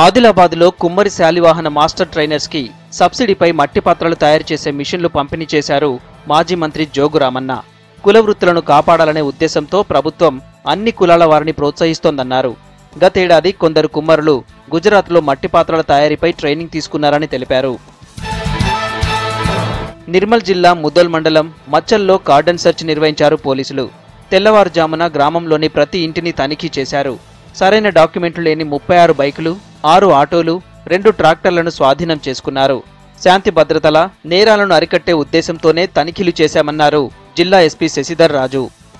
ఆదిలాబాద్లో కుమ్మరి Shalivahana master trainers కి సబ్సిడీపై మట్టి పాత్రలు తయారు చేసే మిషన్లు పంపిణీ చేశారు మాజీ మంత్రి జోగు రామన్న కుల వృత్తులను కాపాడాలనే ఉద్దేశంతో ప్రభుత్వం అన్ని కులాల వారిని ప్రోత్సహిస్తోందన్నారు గతేడాది కొందరు కుమ్మరులు గుజరాత్లో మట్టి పాత్రల తయారీపై ట్రైనింగ్ తీసుకున్నారని తెలిపారు నిర్మల్ జిల్లా ముద్దల్ మండలం మచ్చల్లో కార్డన్ సెర్చ్ నిర్వహించారు పోలీసులు తెల్లవారుజామున గ్రామంలోని ప్రతి ఇంటిని తనిఖీ చేశారు సరైన డాక్యుమెంట్లు లేని ముప్పై ఆరు బైకులు ఆరు ఆటోలు రెండు ట్రాక్టర్లను స్వాధీనం చేసుకున్నారు శాంతి భద్రతల నేరాలను అరికట్టే ఉద్దేశంతోనే తనిఖీలు చేశామన్నారు జిల్లా ఎస్పీ శశిధర్ రాజు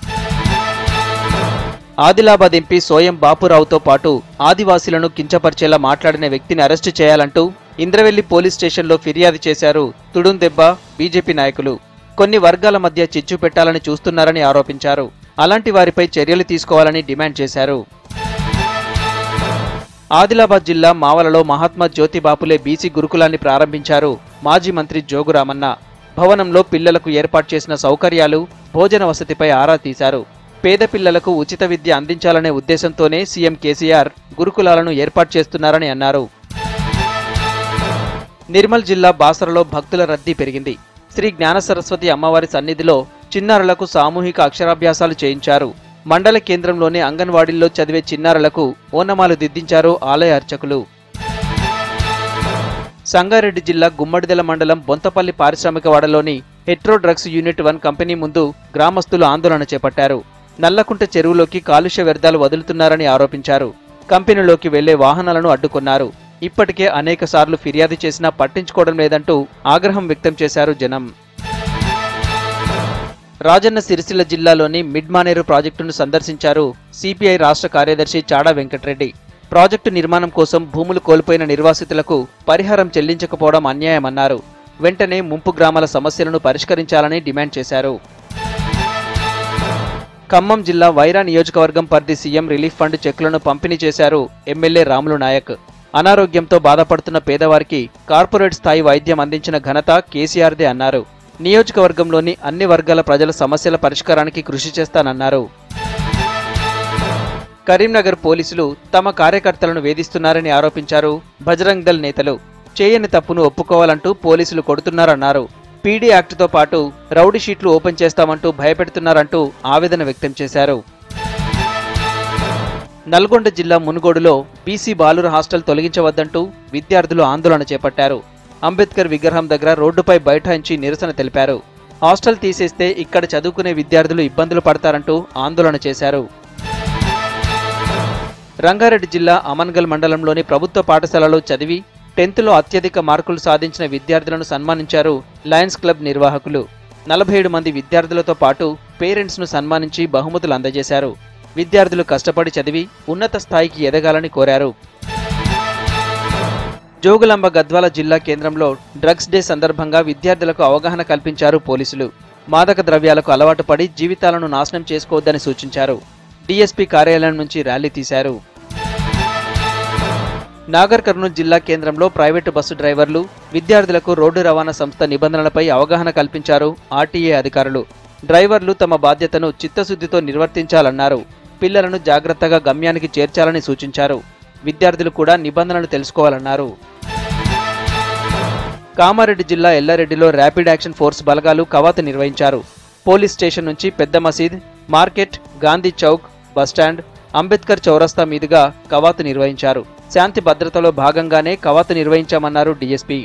ఆదిలాబాద్ ఎంపీ సోయం బాపురావుతో పాటు ఆదివాసీలను కించపరిచేలా మాట్లాడిన వ్యక్తిని అరెస్టు చేయాలంటూ ఇంద్రవెల్లి పోలీస్ స్టేషన్లో ఫిర్యాదు చేశారు తుడుందెబ్బ బీజేపీ నాయకులు కొన్ని వర్గాల మధ్య చిచ్చు పెట్టాలని చూస్తున్నారని ఆరోపించారు అలాంటి వారిపై చర్యలు తీసుకోవాలని డిమాండ్ చేశారు ఆదిలాబాద్ జిల్లా మావలలో మహాత్మా జ్యోతి బాపులే బీసీ గురుకులాన్ని ప్రారంభించారు మాజీ మంత్రి జోగురామన్న భవనంలో పిల్లలకు ఏర్పాటు చేసిన సౌకర్యాలు భోజన వసతిపై ఆరా తీశారు పేద పిల్లలకు ఉచిత విద్య అందించాలనే ఉద్దేశంతోనే సీఎం కేసీఆర్ గురుకులాలను ఏర్పాటు చేస్తున్నారని అన్నారు నిర్మల్ జిల్లా బాసరలో భక్తుల రద్దీ పెరిగింది శ్రీ జ్ఞాన సరస్వతి అమ్మవారి సన్నిధిలో చిన్నారులకు సామూహిక అక్షరాభ్యాసాలు చేయించారు మండల కేంద్రంలోని అంగన్వాడీల్లో చదివే చిన్నారులకు ఓనమాలు దిద్దించారు ఆలయ అర్చకులు సంగారెడ్డి జిల్లా గుమ్మడిదెల మండలం బొంతపల్లి పారిశ్రామికవాడలోని Hetero drugs unit one company ముందు గ్రామస్తులు ఆందోళన చేపట్టారు నల్లకుంట చెరువులోకి కాలుష్య వ్యర్థాలు వదులుతున్నారని ఆరోపించారు కంపెనీలోకి వెళ్లే వాహనాలను అడ్డుకున్నారు ఇప్పటికే అనేక సార్లు ఫిర్యాదు చేసినా పట్టించుకోవడం లేదంటూ ఆగ్రహం వ్యక్తం చేశారు జనం రాజన్న సిరిసిల్ల జిల్లాలోని మిడ్మానేరు ప్రాజెక్టును సందర్శించారు సిపిఐ రాష్ట్ర కార్యదర్శి చాడా వెంకటరెడ్డి ప్రాజెక్టు నిర్మాణం కోసం భూములు కోల్పోయిన నిర్వాసితులకు పరిహారం చెల్లించకపోవడం అన్యాయమన్నారు వెంటనే ముంపు గ్రామాల సమస్యలను పరిష్కరించాలని డిమాండ్ చేశారు ఖమ్మం జిల్లా వైరా నియోజకవర్గం పరిధి సీఎం రిలీఫ్ ఫండ్ చెక్కులను పంపిణీ చేశారు ఎమ్మెల్యే రాములు నాయక్ అనారోగ్యంతో బాధపడుతున్న పేదవారికి కార్పొరేట్ స్థాయి వైద్యం అందించిన ఘనత కేసీఆర్దే అన్నారు నియోజకవర్గంలోని అన్ని వర్గాల ప్రజల సమస్యల పరిష్కారానికి కృషి చేస్తానన్నారు కరీంనగర్ పోలీసులు తమ కార్యకర్తలను వేధిస్తున్నారని ఆరోపించారు బజరంగ్ దళ్ నేతలు చేయని తప్పును ఒప్పుకోవాలంటూ పోలీసులు కొడుతున్నారన్నారు పీడీ యాక్టుతో పాటు రౌడీ షీట్లు ఓపెన్ చేస్తామంటూ భయపెడుతున్నారంటూ ఆవేదన వ్యక్తం చేశారు నల్గొండ జిల్లా మునుగోడులో బీసీ బాలుర హాస్టల్ తొలగించవద్దంటూ విద్యార్థులు ఆందోళన చేపట్టారు అంబేద్కర్ విగ్రహం దగ్గర రోడ్డుపై బైఠాయించి నిరసన తెలిపారు హాస్టల్ తీసేస్తే ఇక్కడ చదువుకునే విద్యార్థులు ఇబ్బందులు పడతారంటూ ఆందోళన చేశారు రంగారెడ్డి జిల్లా అమన్గల్ మండలంలోని ప్రభుత్వ పాఠశాలలో చదివి టెన్త్లో అత్యధిక మార్కులు సాధించిన విద్యార్థులను సన్మానించారు లయన్స్ క్లబ్ నిర్వాహకులు నలభై ఏడు మంది విద్యార్థులతో పాటు పేరెంట్స్ను సన్మానించి బహుమతులు అందజేశారు విద్యార్థులు కష్టపడి చదివి ఉన్నత స్థాయికి ఎదగాలని కోరారు జోగులాంబ గద్వాల జిల్లా కేంద్రంలో డ్రగ్స్ డే సందర్భంగా విద్యార్థులకు అవగాహన కల్పించారు పోలీసులు మాదక ద్రవ్యాలకు అలవాటు పడి జీవితాలను నాశనం చేసుకోవద్దని సూచించారు డీఎస్పీ కార్యాలయం నుంచి ర్యాలీ తీశారు నాగర్ కర్నూలు జిల్లా కేంద్రంలో ప్రైవేటు బస్సు డ్రైవర్లు విద్యార్థులకు రోడ్డు రవాణా సంస్థ నిబంధనలపై అవగాహన కల్పించారు ఆర్టీఏ అధికారులు డ్రైవర్లు తమ బాధ్యతను చిత్తశుద్ధితో నిర్వర్తించాలన్నారు పిల్లలను జాగ్రత్తగా గమ్యానికి చేర్చాలని సూచించారు విద్యార్థులు కూడా నిబంధనలు తెలుసుకోవాలన్నారు కామారెడ్డి జిల్లా ఎల్లారెడ్డిలో ర్యాపిడ్ యాక్షన్ ఫోర్స్ బలగాలు కవాతు నిర్వహించారు పోలీస్ స్టేషన్ నుంచి పెద్ద మసీద్ మార్కెట్ గాంధీ చౌక్ బస్టాండ్ అంబేద్కర్ చౌరస్తా మీదుగా కవాతు నిర్వహించారు శాంతి భద్రతలో భాగంగానే కవాతు నిర్వహించామన్నారు డీఎస్పీ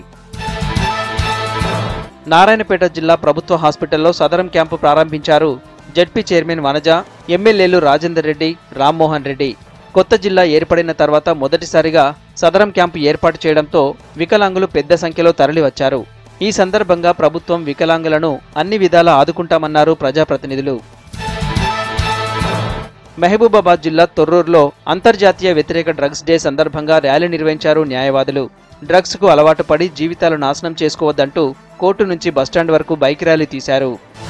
నారాయణపేట జిల్లా ప్రభుత్వ హాస్పిటల్లో సదరం క్యాంపు ప్రారంభించారు జడ్పీ చైర్మన్ వనజ ఎమ్మెల్యేలు రాజేందర్ రెడ్డి రామ్మోహన్ రెడ్డి కొత్త జిల్లా ఏర్పడిన తర్వాత మొదటిసారిగా సదరం క్యాంపు ఏర్పాటు చేయడంతో వికలాంగులు పెద్ద సంఖ్యలో తరలివచ్చారు ఈ సందర్భంగా ప్రభుత్వం వికలాంగులను అన్ని విధాలా ఆదుకుంటామన్నారు ప్రజాప్రతినిధులు మహబూబాబాద్ జిల్లా తొర్రూరులో అంతర్జాతీయ వ్యతిరేక డ్రగ్స్ డే సందర్భంగా ర్యాలీ నిర్వహించారు న్యాయవాదులు డ్రగ్స్ కు అలవాటు పడి జీవితాలు నాశనం చేసుకోవద్దంటూ కోర్టు నుంచి బస్టాండ్ వరకు బైక్ ర్యాలీ తీశారు